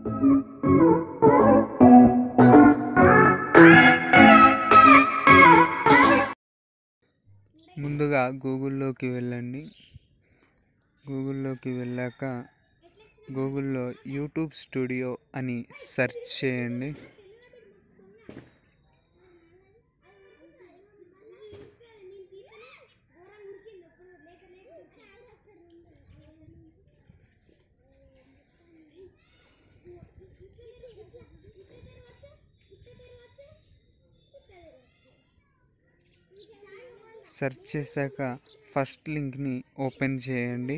ముందుగా గూగుల్లోకి వెళ్ళండి గూగుల్లోకి వెళ్ళాక గూగుల్లో యూట్యూబ్ స్టూడియో అని సెర్చ్ చేయండి సెర్చ్ చేశాక ఫస్ట్ లింక్ని ఓపెన్ చేయండి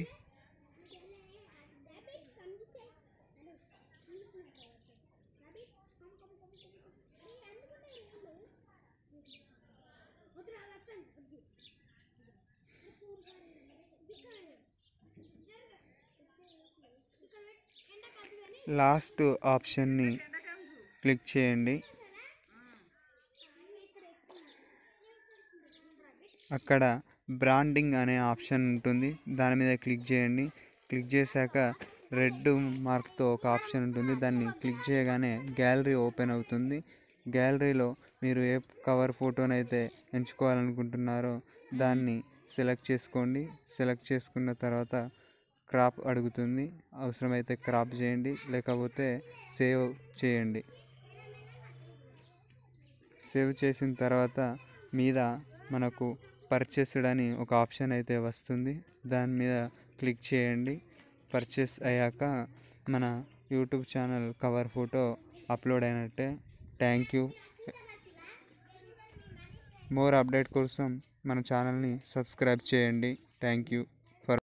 లాస్ట్ ఆప్షన్ని క్లిక్ చేయండి అక్కడ బ్రాండింగ్ అనే ఆప్షన్ ఉంటుంది దాని మీద క్లిక్ చేయండి క్లిక్ చేశాక రెడ్ మార్క్తో ఒక ఆప్షన్ ఉంటుంది దాన్ని క్లిక్ చేయగానే గ్యాలరీ ఓపెన్ అవుతుంది గ్యాలరీలో మీరు ఏ కవర్ ఫోటోనైతే ఎంచుకోవాలనుకుంటున్నారో దాన్ని సెలెక్ట్ చేసుకోండి సెలెక్ట్ చేసుకున్న తర్వాత క్రాప్ అడుగుతుంది అవసరమైతే క్రాప్ చేయండి లేకపోతే సేవ్ చేయండి సేవ్ చేసిన తర్వాత మీద మనకు పర్చేస్డ్ అని ఒక ఆప్షన్ అయితే వస్తుంది దాని మీద క్లిక్ చేయండి పర్చేస్ అయ్యాక మన YouTube channel cover photo upload అయినట్టే థ్యాంక్ యూ మోర్ అప్డేట్ కోసం మన ఛానల్ని సబ్స్క్రైబ్ చేయండి థ్యాంక్ యూ